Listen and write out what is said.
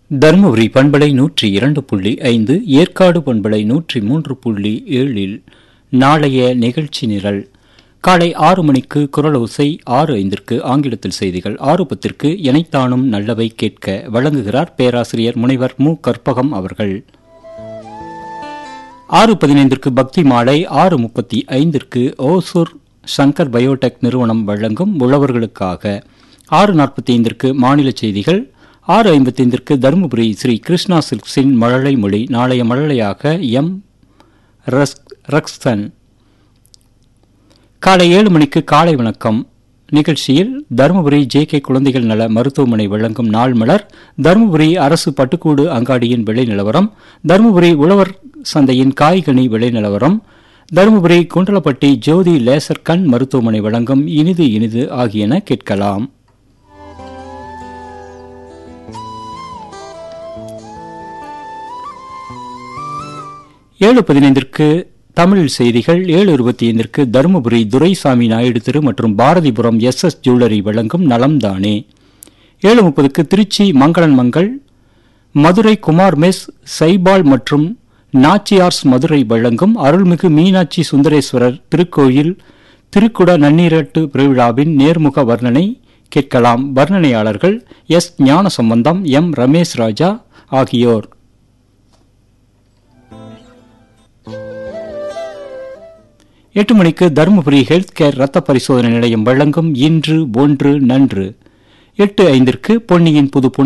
தருமபுரி பண்பலை நூற்றி இரண்டு புள்ளி ஐந்து ஏற்காடு பண்பலை நூற்றி மூன்று புள்ளி ஏழில் நாளைய நிகழ்ச்சி நிரல் காலை ஆறு மணிக்கு குரலோசை ஆறு ஐந்திற்கு ஆங்கிலத்தில் செய்திகள் ஆறு பத்திற்கு எனைத்தானும் நல்லவை கேட்க வழங்குகிறார் பேராசிரியர் முனைவர் மு கற்பகம் அவர்கள் ஆறு பதினைந்திற்கு பக்தி மாலை ஆறு முப்பத்தி ஐந்திற்கு ஓசூர் சங்கர் பயோடெக் நிறுவனம் வழங்கும் உழவர்களுக்காக ஆறு நாற்பத்தி ஐந்திற்கு மாநில செய்திகள் ஆறு ஐம்பத்தைந்திற்கு தருமபுரி ஸ்ரீ கிருஷ்ணா சில்க்ஸின் மழலை மொழி நாளைய மழலையாக எம் ரக்ஸ்தன் காலை ஏழு மணிக்கு காலை வணக்கம் நிகழ்ச்சியில் தருமபுரி ஜே கே குழந்தைகள் நல மருத்துவமனை வழங்கும் நாள் மலர் தருமபுரி அரசு பட்டுக்கூடு அங்காடியின் விலை நிலவரம் தருமபுரி உழவர் சந்தையின் காய்கனி விலை நிலவரம் தருமபுரி குண்டலப்பட்டி ஜோதி லேசர் கண் மருத்துவமனை வழங்கும் இனிது இனிது ஆகியன கேட்கலாம் ஏழு பதினைந்திற்கு தமிழில் செய்திகள் ஏழு இருபத்தி ஐந்திற்கு தருமபுரி துரைசாமி நாயுடு திரு மற்றும் பாரதிபுரம் எஸ் எஸ் ஜுவல்லரி வழங்கும் நலம்தானே ஏழு முப்பதுக்கு திருச்சி மங்களன் மங்கள் மதுரை குமார் மெஸ் சைபால் மற்றும் நாச்சியார்ஸ் மதுரை வழங்கும் அருள்மிகு மீனாட்சி சுந்தரேஸ்வரர் திருக்கோயில் திருக்குட நன்னீரட்டு பெருவிழாவின் நேர்முக வர்ணனை கேட்கலாம் வர்ணனையாளர்கள் எஸ் ஞானசம்பந்தம் எம் ரமேஷ் ராஜா ஆகியோர் எட்டு மணிக்கு தருமபுரி ஹெல்த் கேர் ரத்த பரிசோதனை நிலையம் வழங்கும் இன்று ஒன்று நன்று எட்டு ஐந்திற்கு பொன்னியின் புது